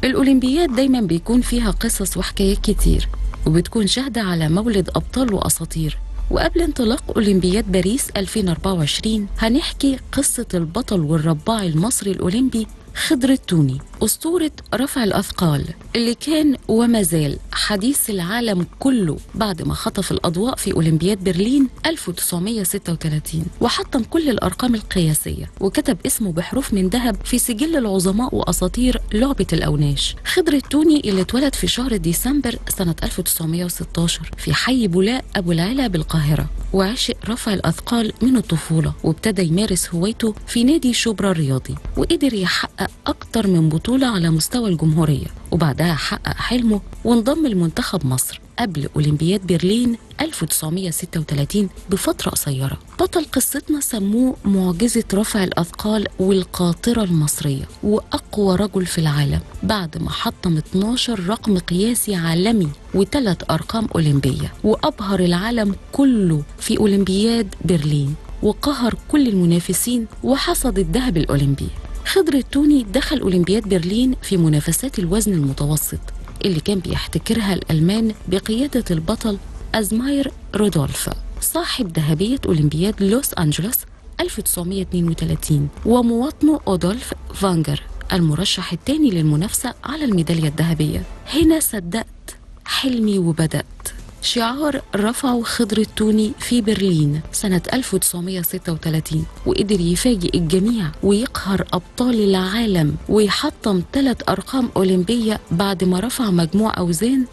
الأولمبياد دايما بيكون فيها قصص وحكايات كتير وبتكون شاهدة على مولد أبطال وأساطير وقبل انطلاق أولمبياد باريس 2024 هنحكي قصة البطل والرباع المصري الأولمبي خضر التوني أسطورة رفع الأثقال اللي كان وما زال حديث العالم كله بعد ما خطف الأضواء في أولمبياد برلين 1936 وحطم كل الأرقام القياسية وكتب اسمه بحروف من ذهب في سجل العظماء وأساطير لعبة الأوناش خضر التوني اللي اتولد في شهر ديسمبر سنة 1916 في حي بولاء أبو العلا بالقاهرة وعشق رفع الأثقال من الطفولة وابتدى يمارس هوايته في نادي شبرا الرياضي وقدر يحقق أكتر من بطولة على مستوى الجمهورية وبعدها حقق حلمه وانضم لمنتخب مصر قبل أولمبياد برلين 1936 بفترة قصيرة بطل قصتنا سموه معجزة رفع الأثقال والقاطرة المصرية وأقوى رجل في العالم بعد ما حطم 12 رقم قياسي عالمي وثلاث أرقام أولمبية وأبهر العالم كله في أولمبياد برلين وقهر كل المنافسين وحصد الذهب الأولمبي خضر التوني دخل أولمبياد برلين في منافسات الوزن المتوسط اللي كان بيحتكرها الألمان بقيادة البطل أزماير رودولف صاحب ذهبية أولمبياد لوس أنجلوس 1932 ومواطنه أودولف فانجر المرشح الثاني للمنافسة على الميدالية الذهبية هنا صدقت حلمي وبدأت شعار رفعه خضر التوني في برلين سنة 1936 وقدر يفاجئ الجميع ويقهر أبطال العالم ويحطم ثلاث أرقام أولمبية بعد ما رفع مجموع أوزان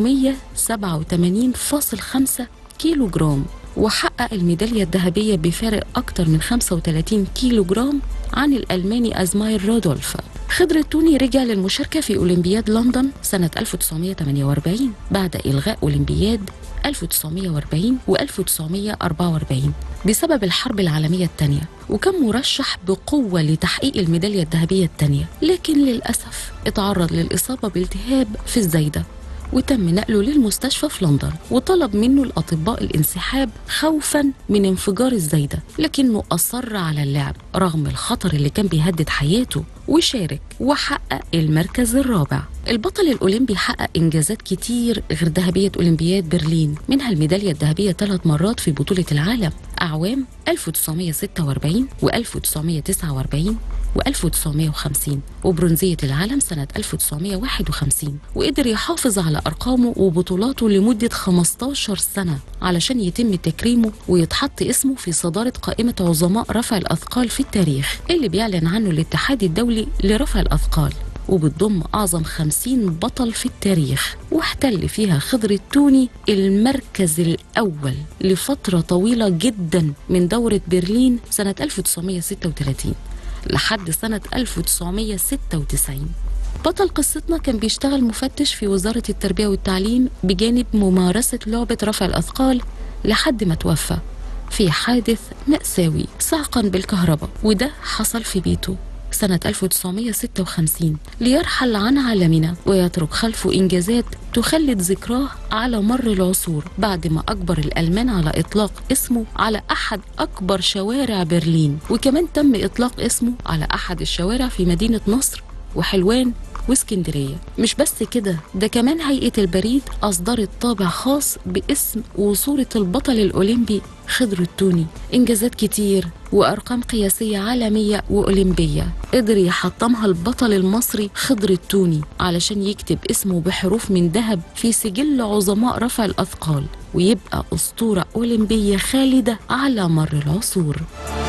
387.5 كيلو جرام وحقق الميدالية الذهبية بفارق أكثر من 35 كيلو جرام عن الألماني أزماير رودولف خضر التوني رجع للمشاركة في أولمبياد لندن سنة 1948 بعد إلغاء أولمبياد 1940 و 1944 بسبب الحرب العالمية الثانية وكان مرشح بقوة لتحقيق الميدالية الذهبية الثانية لكن للأسف اتعرض للإصابة بالتهاب في الزايدة وتم نقله للمستشفى في لندن وطلب منه الأطباء الانسحاب خوفا من انفجار الزايدة لكنه أصر على اللعب رغم الخطر اللي كان بيهدد حياته وشارك وحقق المركز الرابع البطل الأولمبي حقق إنجازات كتير غير ذهبية أولمبياد برلين منها الميدالية الذهبية ثلاث مرات في بطولة العالم أعوام 1946 و 1949 و 1950 وبرونزية العالم سنة 1951 وقدر يحافظ على أرقامه وبطولاته لمدة 15 سنة علشان يتم تكريمه ويتحط اسمه في صدارة قائمة عظماء رفع الأثقال في التاريخ اللي بيعلن عنه الاتحاد الدولي لرفع الأثقال وبتضم أعظم خمسين بطل في التاريخ واحتل فيها خضر التوني المركز الأول لفترة طويلة جدا من دورة برلين سنة 1936 لحد سنة 1996 بطل قصتنا كان بيشتغل مفتش في وزارة التربية والتعليم بجانب ممارسة لعبة رفع الأثقال لحد ما توفى في حادث مأساوي صعقا بالكهرباء وده حصل في بيته سنة 1956 ليرحل عن عالمنا ويترك خلفه إنجازات تخلد ذكراه على مر العصور بعد ما أجبر الألمان على إطلاق اسمه على أحد أكبر شوارع برلين وكمان تم إطلاق اسمه على أحد الشوارع في مدينة نصر وحلوان واسكندرية مش بس كده ده كمان هيئة البريد أصدرت طابع خاص باسم وصورة البطل الأولمبي خضر التوني إنجازات كتير وأرقام قياسية عالمية وأولمبية قدر يحطمها البطل المصري خضر التوني علشان يكتب اسمه بحروف من ذهب في سجل عظماء رفع الأثقال ويبقى أسطورة أولمبية خالدة على مر العصور